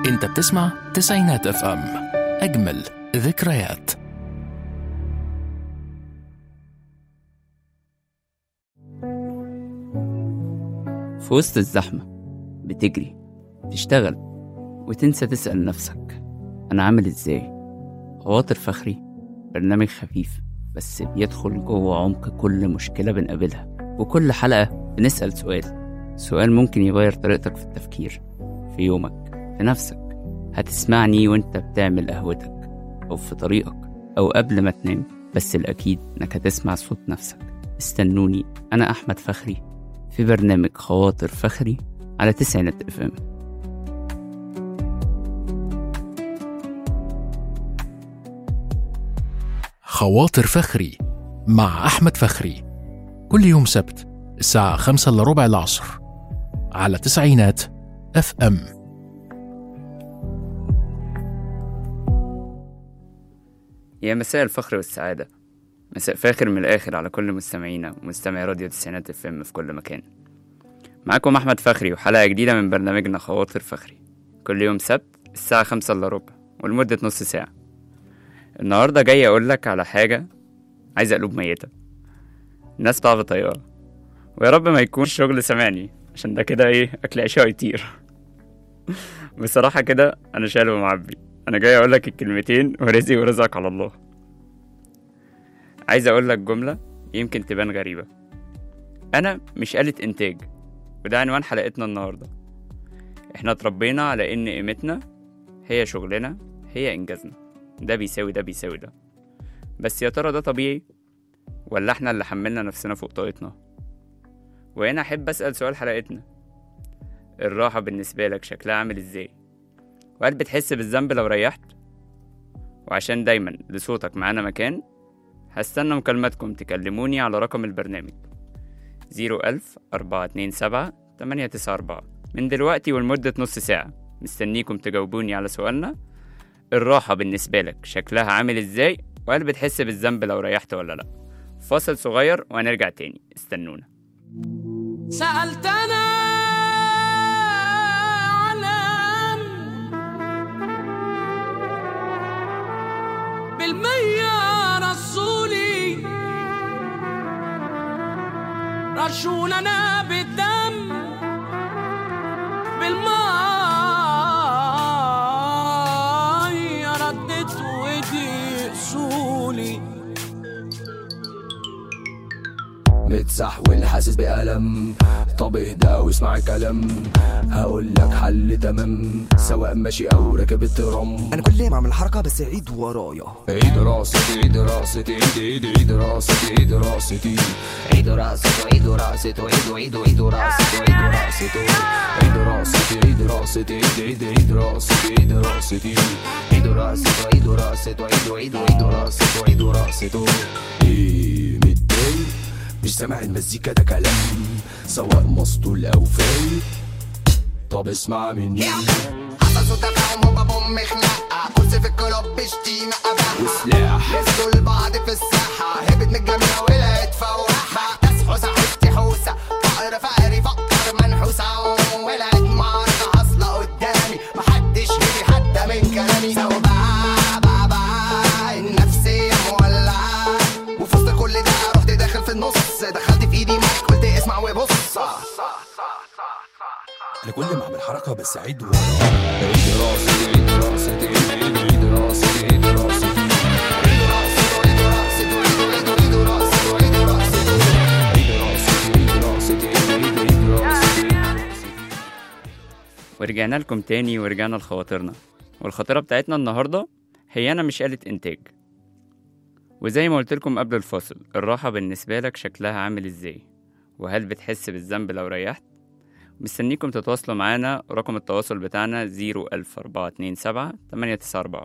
انت بتسمع تسعينات اف ام اجمل ذكريات في وسط الزحمة بتجري تشتغل وتنسى تسأل نفسك أنا عامل إزاي خواطر فخري برنامج خفيف بس بيدخل جوه عمق كل مشكلة بنقابلها وكل حلقة بنسأل سؤال سؤال ممكن يغير طريقتك في التفكير في يومك في نفسك هتسمعني وانت بتعمل قهوتك أو في طريقك أو قبل ما تنام بس الأكيد إنك هتسمع صوت نفسك استنوني أنا أحمد فخري في برنامج خواطر فخري على تسعينات اف ام خواطر فخري مع أحمد فخري كل يوم سبت الساعة خمسة إلا ربع العصر على تسعينات اف ام يا مساء الفخر والسعادة مساء فاخر من الآخر على كل مستمعينا ومستمعي راديو تسعينات اف ام في كل مكان معاكم أحمد فخري وحلقة جديدة من برنامجنا خواطر فخري كل يوم سبت الساعة خمسة إلا ربع ولمدة نص ساعة النهاردة جاي أقولك على حاجة عايزة قلوب ميتة الناس بتعرف طيارة ويا رب ما يكون الشغل سامعني عشان ده كده ايه أكل عيشها يطير بصراحة كده أنا شايل ومعبي أنا جاي أقولك الكلمتين ورزقي ورزقك على الله عايز أقولك جملة يمكن تبان غريبة أنا مش آلة إنتاج وده عنوان حلقتنا النهاردة إحنا اتربينا على إن قيمتنا هي شغلنا هي إنجازنا ده بيساوي ده بيساوي ده بس يا ترى ده طبيعي ولا إحنا اللي حملنا نفسنا فوق طاقتنا وهنا أحب أسأل سؤال حلقتنا الراحة بالنسبة لك شكلها عامل إزاي وهل بتحس بالذنب لو ريحت وعشان دايما لصوتك معانا مكان هستنى مكالماتكم تكلموني على رقم البرنامج زيرو ألف أربعة اتنين سبعة تمانية تسعة أربعة من دلوقتي ولمدة نص ساعة مستنيكم تجاوبوني على سؤالنا الراحة بالنسبة لك شكلها عامل ازاي وهل بتحس بالذنب لو ريحت ولا لأ فاصل صغير وهنرجع تاني استنونا سألتنا علام بالمية رسولي رشوننا بالدم بالمية ردت ودي أصولي متسحول حاسس بألم طب اهدى واسمع الكلام هقول لك حل تمام سواء ماشي او راكب الترام انا كل ما اعمل حركه بس عيد ورايا عيد راستي عيد راستي عيد عيد عيد راستي عيد راستي عيد راسته عيد راسته عيد عيد عيد راسته عيد راسته عيد راستي عيد راستي عيد عيد عيد راستي عيد راستي عيد راسته عيد راسته عيد عيد عيد راسته عيد راسته ايه متضايق مش سامع المزيكا ده كلام سواء مسطول او فايق طب اسمع مني حصل صوت تفاهم هوبا بوم خناقة كرسي في الكلوب بشتيمة أباحة وسلاح لبسوا لبعض في الساحة هبت من الجميع ولقيت فواحة تسحوسة حوستي حوسة فقر فقري فقر منحوسة ولقيت معركة حاصلة قدامي محدش هدي حتى من كلامي سوبا بابا النفسية مولعة وفي وسط كل ده رحت داخل في النص دخلت في ايدي مايك قلت اسمع وبص انا كل ما اعمل حركه بس عيد ورا عيد راسي عيد راسي عيد عيد عيد راسي عيد راسي عيد راسي عيد راسي عيد عيد راسي عيد راسي عيد راسي عيد راسي عيد عيد عيد راسي ورجعنا لكم تاني ورجعنا لخواطرنا والخاطرة بتاعتنا النهاردة هي أنا مش آلة إنتاج وزي ما قلت لكم قبل الفاصل الراحة بالنسبة لك شكلها عامل إزاي وهل بتحس بالذنب لو ريحت مستنيكم تتواصلوا معانا رقم التواصل بتاعنا زيرو ألف أربعة اتنين سبعة تمانية تسعة أربعة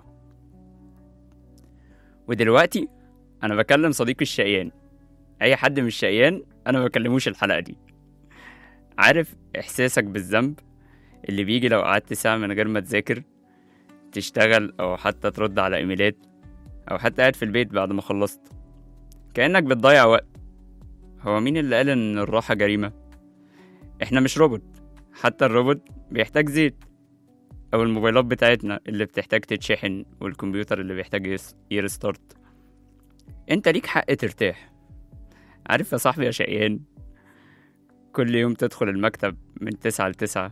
ودلوقتي أنا بكلم صديقي الشقيان أي حد مش شقيان أنا ما بكلموش الحلقة دي عارف إحساسك بالذنب اللي بيجي لو قعدت ساعة من غير ما تذاكر تشتغل أو حتى ترد على إيميلات أو حتى قاعد في البيت بعد ما خلصت كأنك بتضيع وقت هو مين اللي قال إن الراحة جريمة؟ إحنا مش روبوت حتى الروبوت بيحتاج زيت أو الموبايلات بتاعتنا اللي بتحتاج تتشحن والكمبيوتر اللي بيحتاج يس- يرستارت انت ليك حق ترتاح عارف يا صاحبي يا شقيان كل يوم تدخل المكتب من تسعة لتسعة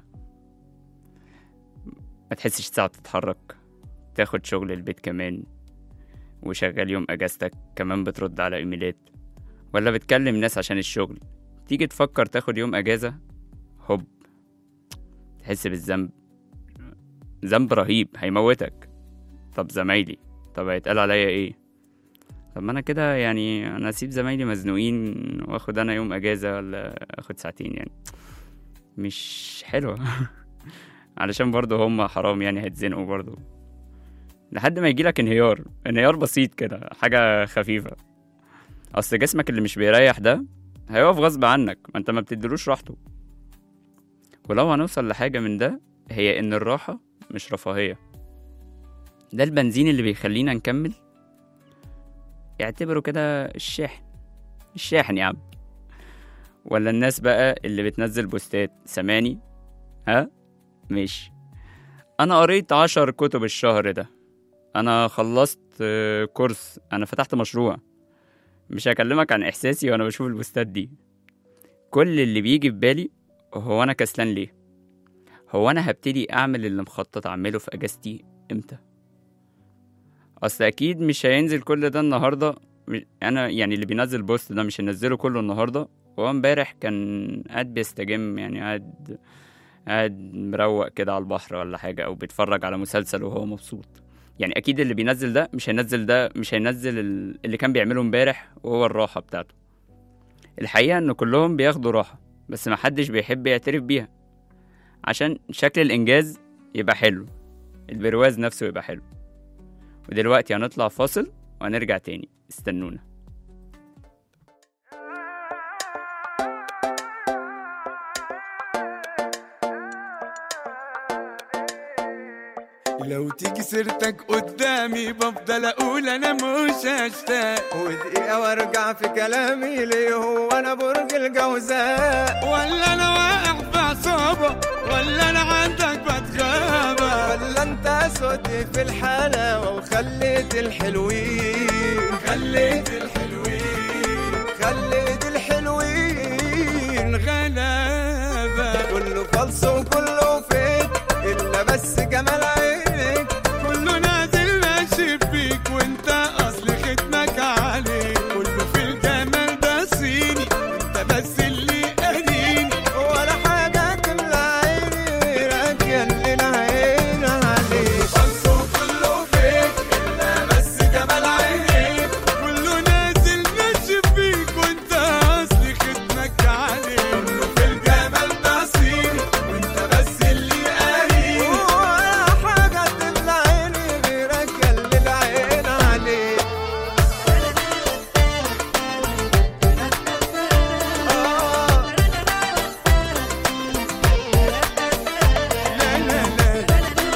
ما تحسش ساعة تتحرك تاخد شغل البيت كمان وشغال يوم اجازتك كمان بترد على ايميلات ولا بتكلم ناس عشان الشغل تيجي تفكر تاخد يوم اجازة هوب تحس بالذنب ذنب رهيب هيموتك طب زمايلي طب هيتقال عليا ايه طب ما انا كده يعني انا اسيب زمايلي مزنوقين واخد انا يوم اجازة ولا اخد ساعتين يعني مش حلوة علشان برضه هم حرام يعني هيتزنقوا برضه لحد ما يجيلك انهيار انهيار بسيط كده حاجة خفيفة اصل جسمك اللي مش بيريح ده هيقف غصب عنك ما انت ما بتديلوش راحته ولو هنوصل لحاجة من ده هي ان الراحة مش رفاهية ده البنزين اللي بيخلينا نكمل اعتبره كده الشاحن الشاحن يا عم ولا الناس بقى اللي بتنزل بوستات سامعني ها ماشي انا قريت عشر كتب الشهر ده انا خلصت آه، كورس انا فتحت مشروع مش هكلمك عن احساسي وانا بشوف البوستات دي كل اللي بيجي في بالي هو انا كسلان ليه هو انا هبتدي اعمل اللي مخطط اعمله في اجازتي امتى اصل اكيد مش هينزل كل ده النهارده م- انا يعني اللي بينزل بوست ده مش هينزله كله النهارده هو امبارح كان قاعد بيستجم يعني قاعد قاعد مروق كده على البحر ولا حاجه او بيتفرج على مسلسل وهو مبسوط يعني اكيد اللي بينزل ده مش هينزل ده مش هينزل ال- اللي كان بيعمله امبارح وهو الراحه بتاعته الحقيقه ان كلهم بياخدوا راحه بس محدش بيحب يعترف بيها عشان شكل الانجاز يبقى حلو البرواز نفسه يبقى حلو ودلوقتي هنطلع فاصل وهنرجع تاني استنونا لو تيجي سيرتك قدامي بفضل اقول انا مش هشتاق ودقيقة وارجع في كلامي ليه هو انا برج الجوزاء ولا انا واقع في عصابة ولا انا عندك بتغابة ولا انت سقت في الحلاوة وخليت الحلوين خليت الحلوين خليت الحلوين غلابة كله فلس وكله فيك الا بس جمال عينك كله نازل ماشي فيك وانت اصل ختمك عليه كله في الجمال ده صيني انت بس اللي قاريني ولا حاجة تملى عيني غيرك يا اللي العين عليك خلصه كله فيك الا بس جمال عينيك كله نازل ماشي فيك وانت اصل ختمك عليه كله في الجمال ده صيني وانت بس اللي قاريني ولا حاجة تملى عيني غيرك يا اللي العين عليك آه لا لا لا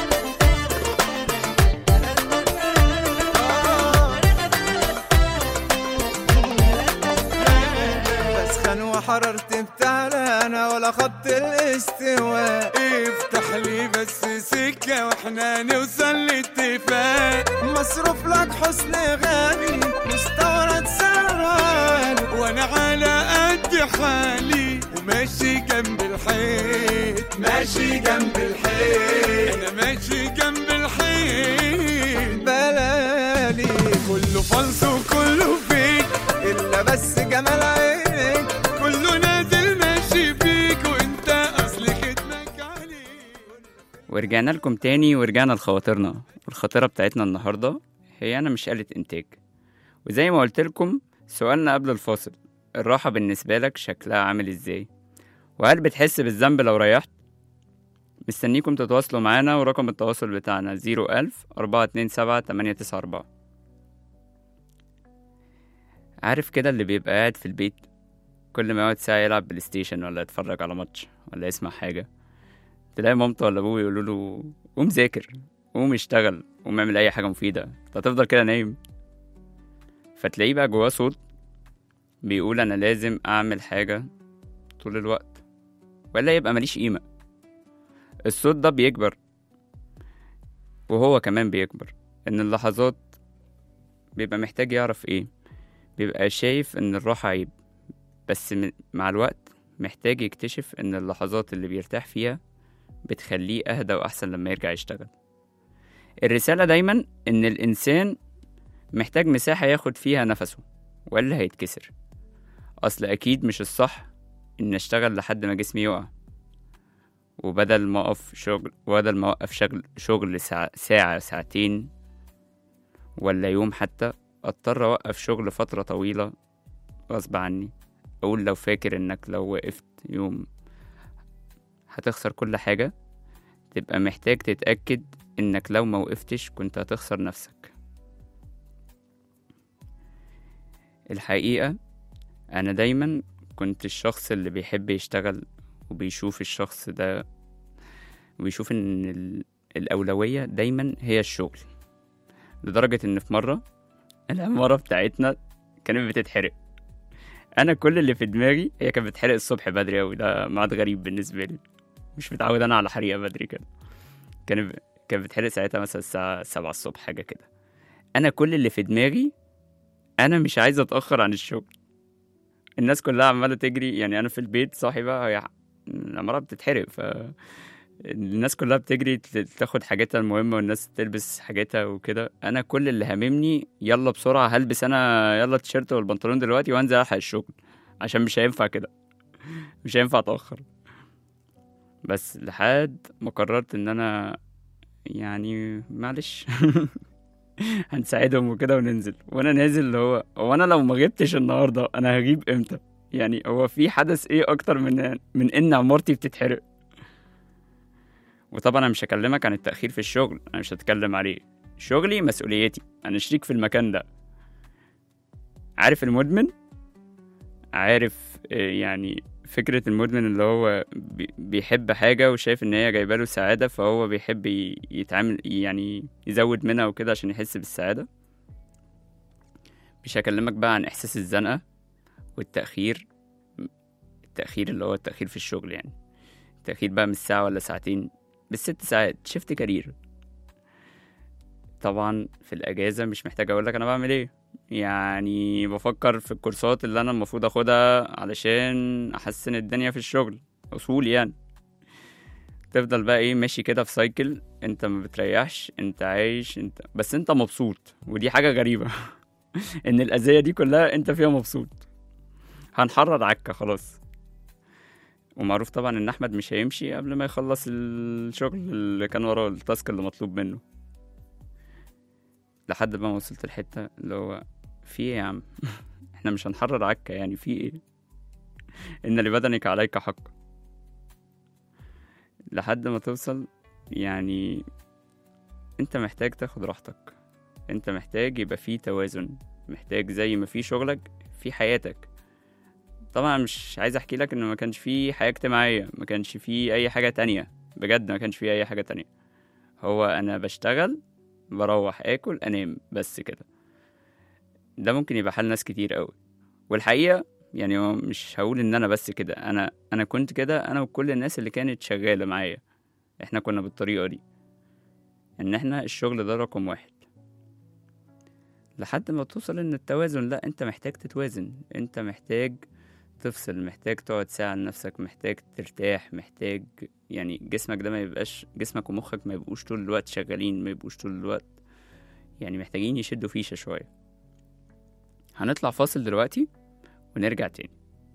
بسخن وحررت بتاعنا انا ولا خط الاستواء افتح لي بس سكة واحنا نوصل لاتفاق مصروف لك حسن غالي مستورد سعران وانا على قد حالي وماشي جنب الحيط ماشي جنب الحيط انا ماشي جنب الحيط بلالي كله فلس وكله فيك الا بس جمال عينك كله نازل ماشي فيك وانت اصل ختمك عليه ورجعنا لكم تاني ورجعنا لخواطرنا والخاطرة بتاعتنا النهاردة هي أنا مش آلة إنتاج وزي ما قلت لكم سؤالنا قبل الفاصل الراحة بالنسبة لك شكلها عامل إزاي وهل بتحس بالذنب لو ريحت مستنيكم تتواصلوا معانا ورقم التواصل بتاعنا زيرو ألف أربعة اتنين سبعة تمانية تسعة أربعة عارف كده اللي بيبقى قاعد في البيت كل ما يقعد ساعة يلعب بلاي ستيشن ولا يتفرج على ماتش ولا يسمع حاجة تلاقي مامته ولا ابوه يقولوا له قوم ذاكر قوم اشتغل قوم اعمل اي حاجه مفيده انت هتفضل كده نايم فتلاقيه بقى جواه صوت بيقول انا لازم اعمل حاجه طول الوقت ولا يبقى ماليش قيمه الصوت ده بيكبر وهو كمان بيكبر إن اللحظات بيبقى محتاج يعرف إيه بيبقى شايف إن الراحة عيب بس من- مع الوقت محتاج يكتشف إن اللحظات اللي بيرتاح فيها بتخليه أهدى وأحسن لما يرجع يشتغل الرسالة دايما إن الإنسان محتاج مساحة ياخد فيها نفسه ولا هيتكسر أصل أكيد مش الصح إن أشتغل لحد ما جسمي يقع وبدل ما أقف شغل وبدل ما أوقف شغل شغل ساعة, ساعة ساعتين ولا يوم حتى أضطر أوقف شغل فترة طويلة غصب عني أقول لو فاكر إنك لو وقفت يوم هتخسر كل حاجة تبقى محتاج تتأكد إنك لو ما وقفتش كنت هتخسر نفسك الحقيقة أنا دايما كنت الشخص اللي بيحب يشتغل وبيشوف الشخص ده وبيشوف إن ال- الأولوية دايما هي الشغل لدرجة إن في مرة العمارة بتاعتنا كانت بتتحرق أنا كل اللي في دماغي هي كانت بتتحرق الصبح بدري أوي ده ميعاد غريب بالنسبة لي مش متعود أنا على حريقة بدري كده كانت كانت بتحرق ساعتها مثلا الساعة سبعة الصبح حاجة كده أنا كل اللي في دماغي أنا مش عايز أتأخر عن الشغل الناس كلها عمالة تجري يعني أنا في البيت صاحي بقى هي العمارة بتتحرق ف الناس كلها بتجري ت- تاخد حاجاتها المهمة والناس تلبس حاجاتها وكده أنا كل اللي هاممني يلا بسرعة هلبس أنا يلا التيشيرت والبنطلون دلوقتي وأنزل ألحق الشغل عشان مش هينفع كده مش هينفع أتأخر بس لحد ما قررت إن أنا يعني معلش هنساعدهم وكده وننزل وانا نازل اللي هو هو انا لو ما غبتش النهارده انا هغيب امتى يعني هو في حدث ايه اكتر من من ان عمارتي بتتحرق وطبعا انا مش هكلمك عن التاخير في الشغل انا مش هتكلم عليه شغلي مسؤوليتي انا شريك في المكان ده عارف المدمن عارف آه، يعني فكرة المدمن اللي هو بي- بيحب حاجة وشايف إن هي جايبة له سعادة فهو بيحب ي- يتعامل يعني يزود منها وكده عشان يحس بالسعادة مش هكلمك بقى عن إحساس الزنقة والتأخير التأخير اللي هو التأخير في الشغل يعني التأخير بقى من ساعة ولا ساعتين بالست ساعات شفت كارير طبعا في الأجازة مش محتاج أقولك أنا بعمل إيه يعني بفكر في الكورسات اللي أنا المفروض أخدها علشان أحسن الدنيا في الشغل أصول يعني تفضل بقى ايه ماشي كده في سايكل انت ما بتريحش انت عايش انت بس انت مبسوط ودي حاجة غريبة ان الأذية دي كلها انت فيها مبسوط هنحرر عكا خلاص ومعروف طبعا ان احمد مش هيمشي قبل ما يخلص الشغل اللي كان وراه التاسك اللي مطلوب منه لحد ما وصلت الحتة اللي هو في ايه يا عم احنا مش هنحرر عكا يعني في ايه ان لبدنك عليك حق لحد ما توصل يعني انت محتاج تاخد راحتك انت محتاج يبقى فيه توازن محتاج زي ما في شغلك في حياتك طبعا مش عايز احكي لك ان ما كانش فيه حياة اجتماعية ما كانش فيه اي حاجة تانية بجد ما كانش فيه اي حاجة تانية هو انا بشتغل بروح اكل انام بس كده ده ممكن يبقى حال ناس كتير قوي والحقيقة يعني هو مش هقول ان انا بس كده انا انا كنت كده انا وكل الناس اللي كانت شغالة معايا احنا كنا بالطريقة دي ان احنا الشغل ده رقم واحد لحد ما توصل ان التوازن لا انت محتاج تتوازن انت محتاج تفصل محتاج تقعد ساعة لنفسك محتاج ترتاح محتاج يعني جسمك ده ما يبقاش جسمك ومخك ما يبقوش طول الوقت شغالين ما يبقوش طول الوقت يعني محتاجين يشدوا فيشة شوية هنطلع فاصل دلوقتي ونرجع تاني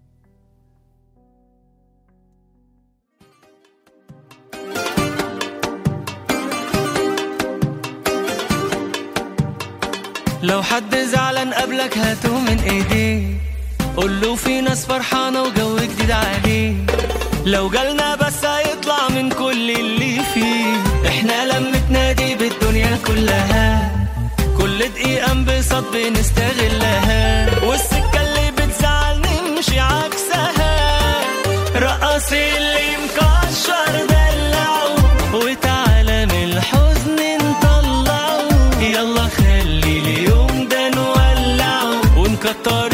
لو حد زعلان قبلك هاته من ايديه قول له في ناس فرحانه وجو جديد عليه لو جالنا بس هيطلع من كل اللي فيه احنا لمتنا دي بالدنيا كلها كل دقيقة انبساط بنستغلها والسكة اللي بتزعل نمشي عكسها رقص اللي مكشر دلعه وتعالى من الحزن نطلعه يلا خلي اليوم ده نولعه ونكتر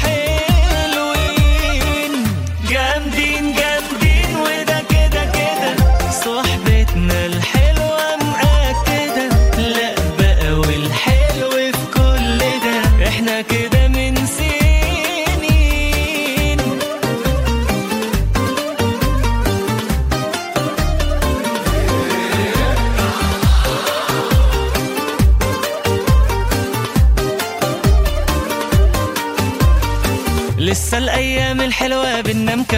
الحلوين جامدين جامدين وده كده كده صحبتنا الحلوة مأكدة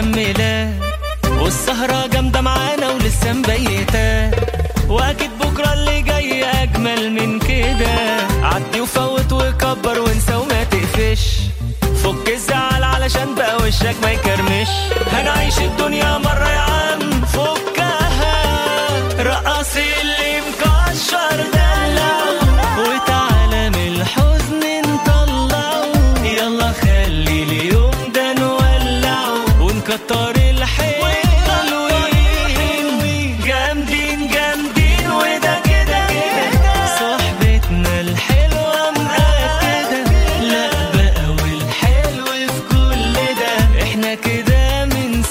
مكملة والسهرة جامدة معانا ولسه مبيتة واكيد بكرة اللي جاي اجمل من كده عدي وفوت وكبر وانسى وما تقفش فك الزعل علشان بقى وشك ما يكرمش هنعيش الدنيا مرة يا عم فكها رقص اللي مكشر دلع وتعالى من الحزن نطلعه يلا خلي اليوم ده نولعه ونكتر الحلوين جامدين جامدين وده كده كده صحبتنا الحلوة مأكدة لا بقى والحلو في كل ده احنا كده من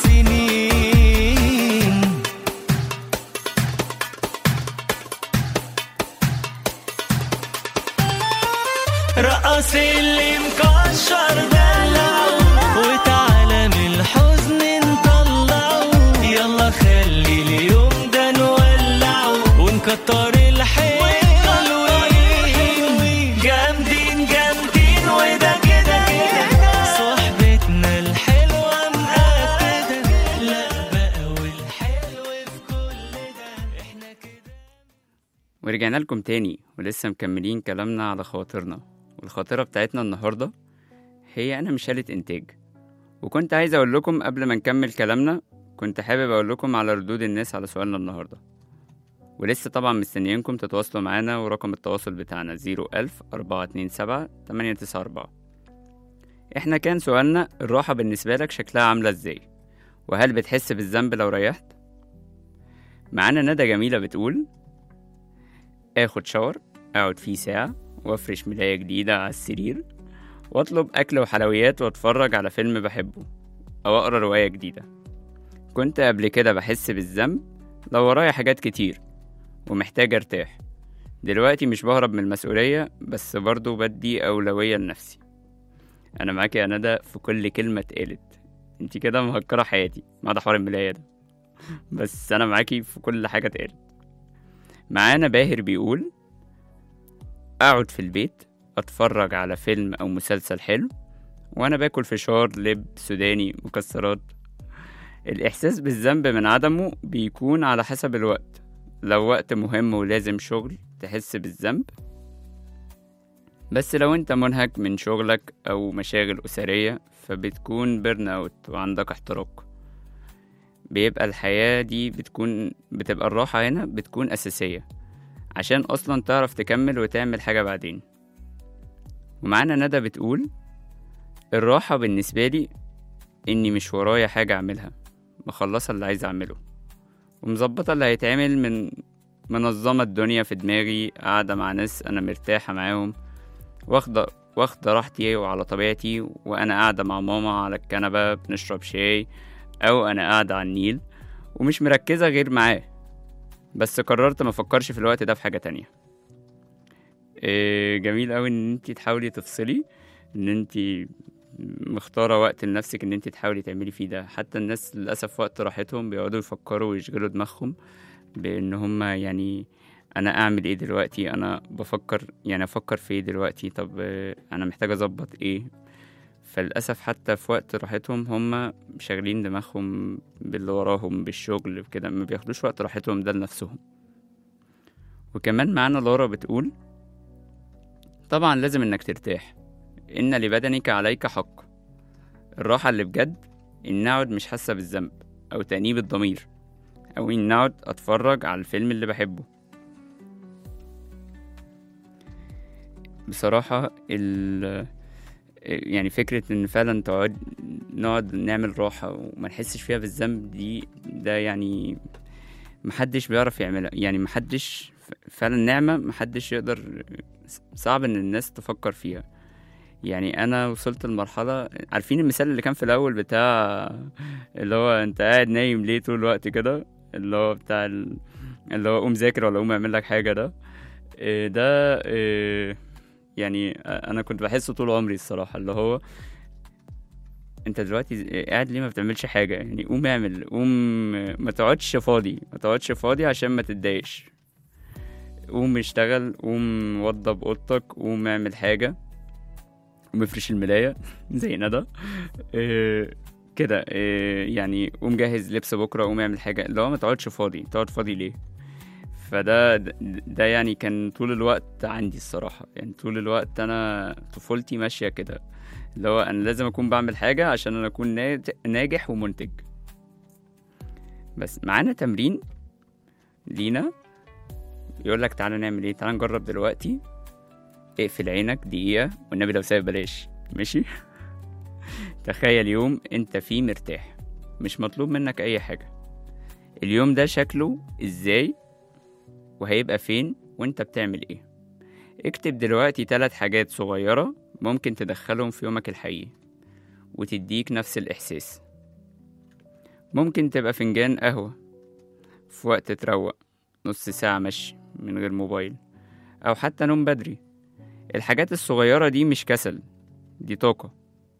سنين رقص اللي مكشر دلع وتعالى من الحزن نطلعه يلا خلي اليوم ده نولعه ونكتر الحلوين جامدين جامدين وده كده كده صحبتنا الحلوة مأكدة لا بقى والحلو في كل ده احنا كده ورجعنا لكم تاني ولسه مكملين كلامنا على خواطرنا والخاطرة بتاعتنا النهاردة هي أنا مش آلة إنتاج وكنت عايز أقول لكم قبل ما نكمل كلامنا كنت حابب أقول لكم على ردود الناس على سؤالنا النهاردة ولسه طبعا مستنيينكم تتواصلوا معانا ورقم التواصل بتاعنا زيرو ألف أربعة اتنين سبعة تمانية تسعة أربعة إحنا كان سؤالنا الراحة بالنسبة لك شكلها عاملة إزاي وهل بتحس بالذنب لو ريحت معانا ندى جميلة بتقول اخد شاور اقعد فيه ساعة وافرش ملاية جديدة على السرير واطلب اكل وحلويات واتفرج على فيلم بحبه او اقرا رواية جديدة كنت قبل كده بحس بالذنب لو ورايا حاجات كتير ومحتاج ارتاح دلوقتي مش بهرب من المسؤولية بس برضو بدي أولوية لنفسي أنا معاكي يا ندى في كل كلمة اتقالت انتي كده مهكرة حياتي ما عدا حوار الملاية ده بس أنا معاكي في كل حاجة اتقالت معانا باهر بيقول أقعد في البيت أتفرج على فيلم أو مسلسل حلو وأنا باكل فشار لب سوداني مكسرات الإحساس بالذنب من عدمه بيكون على حسب الوقت لو وقت مهم ولازم شغل تحس بالذنب بس لو انت منهك من شغلك أو مشاغل أسرية فبتكون بيرن أوت وعندك احتراق بيبقى الحياة دي بتكون بتبقى الراحة هنا بتكون أساسية عشان أصلا تعرف تكمل وتعمل حاجة بعدين ومعانا ندى بتقول الراحة بالنسبة لي إني مش ورايا حاجة أعملها مخلصة اللي عايز أعمله ومظبطة اللي هيتعمل من منظمة الدنيا في دماغي قاعدة مع ناس أنا مرتاحة معاهم واخدة واخدة راحتي وعلى طبيعتي وأنا قاعدة مع ماما على الكنبة بنشرب شاي أو أنا قاعدة على النيل ومش مركزة غير معاه بس قررت ما افكرش في الوقت ده في حاجة تانية إيه جميل قوي ان انت تحاولي تفصلي ان انت مختارة وقت لنفسك ان انت تحاولي تعملي فيه ده حتى الناس للأسف وقت راحتهم بيقعدوا يفكروا ويشغلوا دماغهم بان هما يعني انا اعمل ايه دلوقتي انا بفكر يعني افكر في ايه دلوقتي طب آه، انا محتاج اظبط ايه فللأسف حتى في وقت راحتهم هم شاغلين دماغهم باللي وراهم بالشغل بكده ما بياخدوش وقت راحتهم ده لنفسهم وكمان معانا لورا بتقول طبعا لازم انك ترتاح ان لبدنك عليك حق الراحة اللي بجد ان اقعد مش حاسة بالذنب او تأنيب الضمير او ان اقعد اتفرج على الفيلم اللي بحبه بصراحة ال يعني فكرة إن فعلا تقعد نقعد نعمل راحة وما نحسش فيها بالذنب دي ده يعني محدش بيعرف يعملها يعني محدش فعلا نعمة محدش يقدر صعب إن الناس تفكر فيها يعني أنا وصلت لمرحلة عارفين المثال اللي كان في الأول بتاع اللي هو أنت قاعد نايم ليه طول الوقت كده اللي هو بتاع ال... اللي هو قوم ذاكر ولا قوم اعمل لك حاجة ده إيه ده إيه يعني انا كنت بحسه طول عمري الصراحه اللي هو انت دلوقتي قاعد ليه ما بتعملش حاجه يعني قوم اعمل قوم ما تقعدش فاضي ما تقعدش فاضي عشان ما تتضايقش قوم اشتغل قوم وضب اوضتك قوم اعمل حاجه قوم افرش الملايه زي ندى اه كده إيه يعني قوم جهز لبس بكره قوم اعمل حاجه اللي هو ما تقعدش فاضي تقعد فاضي ليه فده ده- ده يعني كان طول الوقت عندي الصراحه يعني طول الوقت انا طفولتي ماشيه كده اللي هو انا لازم اكون بعمل حاجه عشان انا اكون ناج- ناجح ومنتج بس معانا تمرين لينا يقول لك تعالى نعمل ايه تعالى نجرب دلوقتي اقفل عينك دقيقة والنبي لو سايب بلاش ماشي تخيل يوم انت فيه مرتاح مش مطلوب منك اي حاجة اليوم ده شكله ازاي وهيبقى فين وانت بتعمل ايه اكتب دلوقتي ثلاث حاجات صغيرة ممكن تدخلهم في يومك الحقيقي وتديك نفس الإحساس ممكن تبقى فنجان قهوة في وقت تروق نص ساعة مشي من غير موبايل أو حتى نوم بدري الحاجات الصغيرة دي مش كسل دي طاقة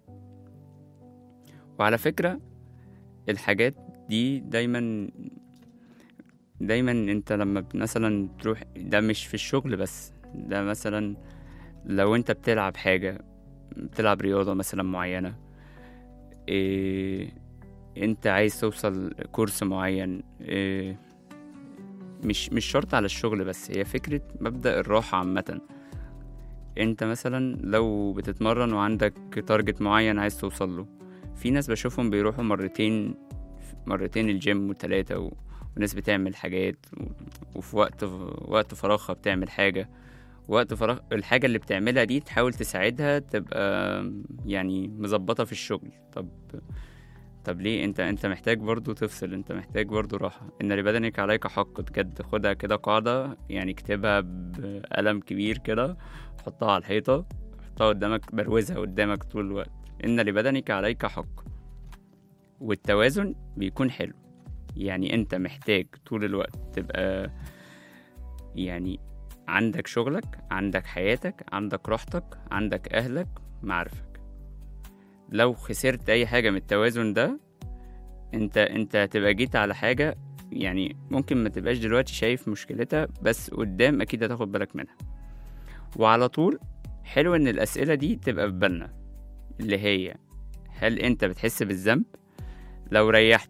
وعلى فكرة الحاجات دي دايما دايما انت لما ب- مثلا تروح ده مش في الشغل بس ده مثلا لو انت بتلعب حاجة بتلعب رياضة مثلا معينة إيه انت عايز توصل كورس معين إيه مش مش شرط على الشغل بس هي فكرة مبدأ الراحة عامة انت مثلا لو بتتمرن وعندك تارجت معين عايز توصل له في ناس بشوفهم بيروحوا مرتين مرتين الجيم وتلاتة و... وناس بتعمل حاجات و... وفي وقت وقت فراغها بتعمل حاجة وقت فراغ الحاجة اللي بتعملها دي تحاول تساعدها تبقى يعني مظبطة في الشغل طب طب ليه انت انت محتاج برضو تفصل انت محتاج برضو راحة ان لبدنك عليك حق بجد خدها كده قاعدة يعني اكتبها بقلم كبير كده حطها على الحيطة حطها قدامك بروزها قدامك طول الوقت ان لبدنك عليك حق والتوازن بيكون حلو يعني انت محتاج طول الوقت تبقى يعني عندك شغلك عندك حياتك عندك راحتك عندك اهلك معارفك لو خسرت اي حاجه من التوازن ده انت انت هتبقى جيت على حاجه يعني ممكن ما تبقاش دلوقتي شايف مشكلتها بس قدام اكيد هتاخد بالك منها وعلى طول حلو ان الاسئله دي تبقى في بالنا اللي هي هل انت بتحس بالذنب لو ريحت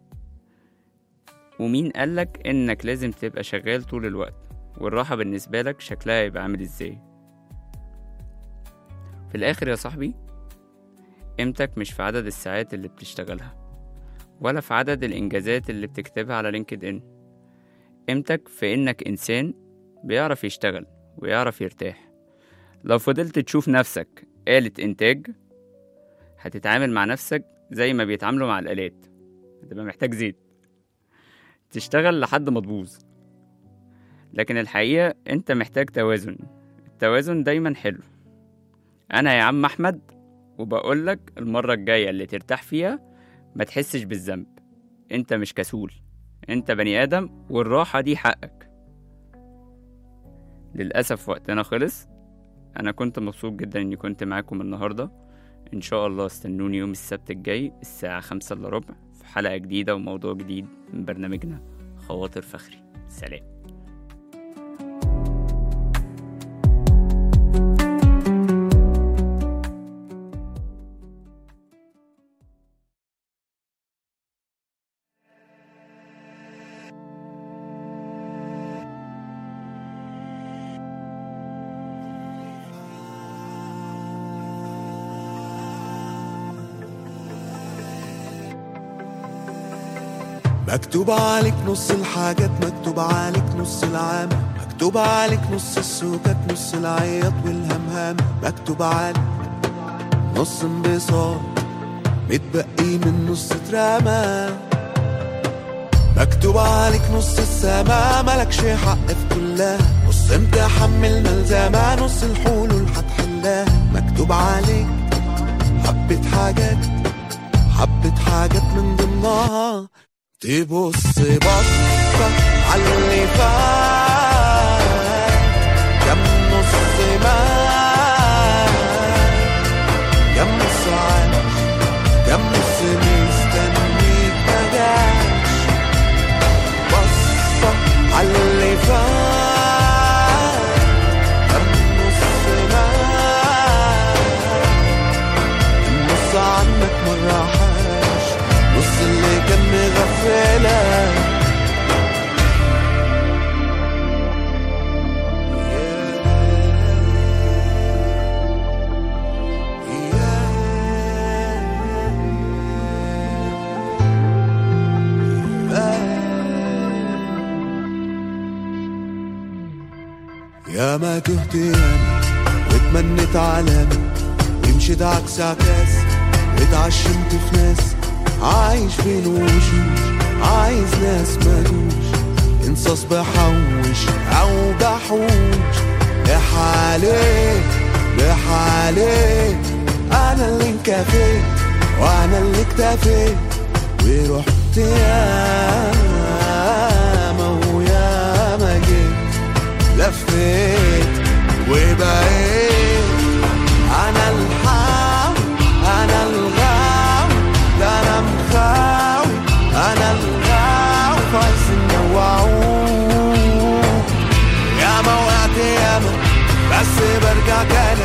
ومين قالك انك لازم تبقى شغال طول الوقت والراحة بالنسبة لك شكلها يبقى عامل ازاي في الاخر يا صاحبي قيمتك مش في عدد الساعات اللي بتشتغلها ولا في عدد الانجازات اللي بتكتبها على لينكد ان قيمتك في انك انسان بيعرف يشتغل ويعرف يرتاح لو فضلت تشوف نفسك آلة إنتاج هتتعامل مع نفسك زي ما بيتعاملوا مع الآلات هتبقى محتاج زيت تشتغل لحد ما تبوظ لكن الحقيقة انت محتاج توازن التوازن دايما حلو انا يا عم احمد وبقولك المرة الجاية اللي ترتاح فيها ما تحسش بالذنب انت مش كسول انت بني ادم والراحة دي حقك للأسف وقتنا خلص انا كنت مبسوط جدا اني كنت معاكم النهاردة ان شاء الله استنوني يوم السبت الجاي الساعة خمسة الا ربع في حلقة جديدة وموضوع جديد من برنامجنا خواطر فخري سلام مكتوب عليك نص الحاجات مكتوب عليك نص العام مكتوب عليك نص السكات نص العياط والهمهام مكتوب عليك نص انبساط متبقي من نص اترمى مكتوب عليك نص السما ملكش حق في كلها نص امتحان من الملزمة نص الحلول هتحلها مكتوب عليك حبة حاجات حبة حاجات من ضمنها تبص بصة على اللي فات كم نص مات كم نص عاش كم نص مستنيك مجاش بصة على اللي فات كم نص مات النص عنك مرة حاش يا ما تهت ياما واتمنيت علامة ومشيت عكس عكاس واتعشمت في ناس عايش بين وشوش عايز ناس مالوش انصاص بحوش او بحوش لحالي لحالي انا اللي انكفيت وانا اللي اكتفيت ورحت ياما وياما جيت لفيت وبقيت انا الحاوي انا الغاوي ده انا مخاوي انا الغاوي عايزين نوعوه ياما وقعت ياما بس برجع كان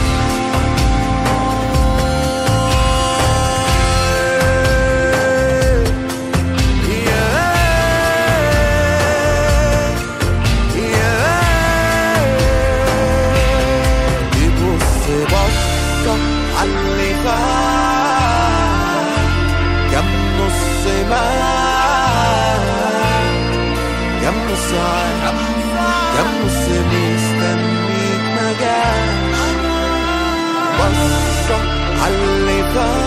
يبص بصة عاللي فات كم نص مات كم نص عاش كم نص مستنيك ما جاش بصة عاللي فات